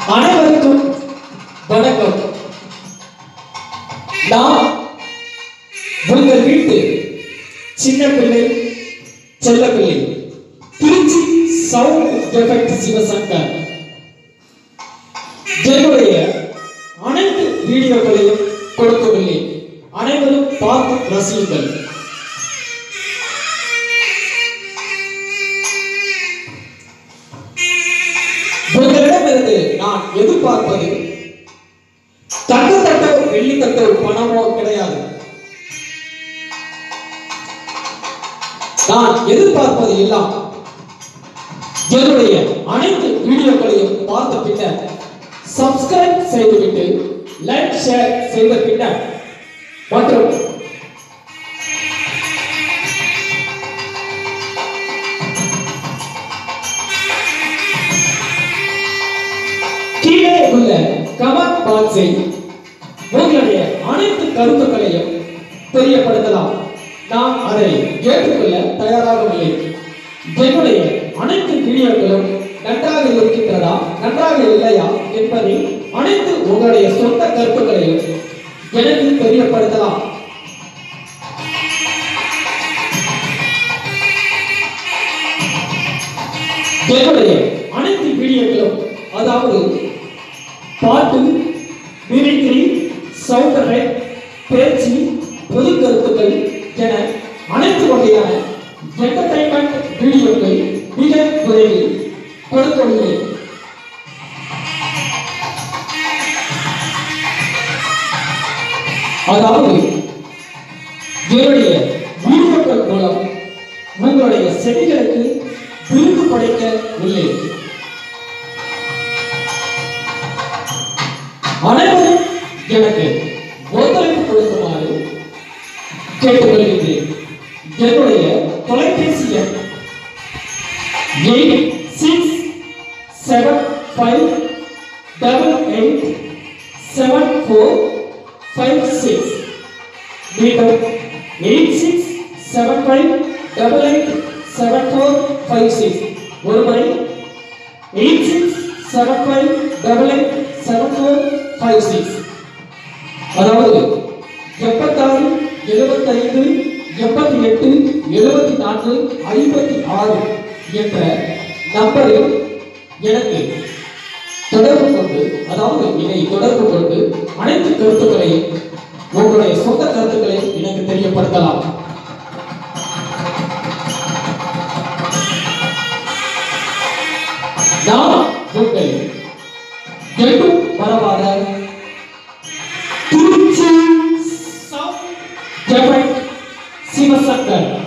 அனைவருக்கும் வணக்கம் நான் உங்கள் வீட்டு சின்ன பிள்ளை செல்ல பிள்ளை திருச்சி சவுண்ட் எஃபெக்ட் சிவசங்கர் என்னுடைய அனைத்து வீடியோக்களையும் கொடுக்கவில்லை அனைவரும் பார்த்து ரசியுங்கள் உங்களிடமிருந்து நான் எதிர்பார்ப்பது தங்க தட்டோ வெள்ளி தட்டோ பணமோ கிடையாது நான் எதிர்பார்ப்பது எல்லாம் என்னுடைய அனைத்து வீடியோக்களையும் பார்த்த பின்னர் சப்ஸ்கிரைப் செய்துவிட்டு லைக் ஷேர் செய்த பின்னர் மற்றும் கீழே உள்ள கமெண்ட் பாக்ஸில் உங்களுடைய அனைத்து கருத்துக்களையும் தெரியப்படுத்தலாம் நான் அதை ஏற்றுக்கொள்ள தயாராகவில்லை என்னுடைய அனைத்து வீடியோக்களும் நன்றாக இருக்கின்றதா நன்றாக இல்லையா என்பதை அனைத்து உங்களுடைய சொந்த கருத்துக்களையும் எனக்கு தெரியப்படுத்தலாம் என்னுடைய அனைத்து வீடியோக்களும் அதாவது பாட்டு மிமிக்ரி சவுண்ட் எஃபெக்ட் பேச்சு பொது கருத்துக்கள் என அனைத்து வகையான என்டர்டைன்மெண்ட் வீடியோக்கள் மிக விரைவில் கொடுக்க உள்ளேன் அதாவது என்னுடைய வீடியோக்கள் மூலம் உங்களுடைய செடிகளுக்கு விருது படைக்க உள்ளேன் அனைவரும் எனக்கு ஒத்துழைப்பு கொடுக்குமாறு கேட்டுக்கொள்கின்றேன் என்னுடைய தொலைபேசி எண் eight six seven five double eight seven four five six மீண்டும் eight six seven five double eight seven four five six ஒரு முறை eight six seven five double eight seven four five six அதாவது எண்பத்தாறு எழுபத்தைந்து எண்பத்தி எட்டு எழுபத்தி நான்கு ஐம்பத்தி ஆறு என்ற நம்பரில் எனக்கு தொடர்பு கொண்டு அதாவது என்னை தொடர்பு கொண்டு அனைத்து கருத்துக்களையும் உங்களுடைய சொந்த கருத்துக்களை எனக்கு தெரியப்படுத்தலாம் நான் உங்கள் என்றும் மறவாத திருச்சி சவுண்ட் ஜெபட் சிவசங்கர்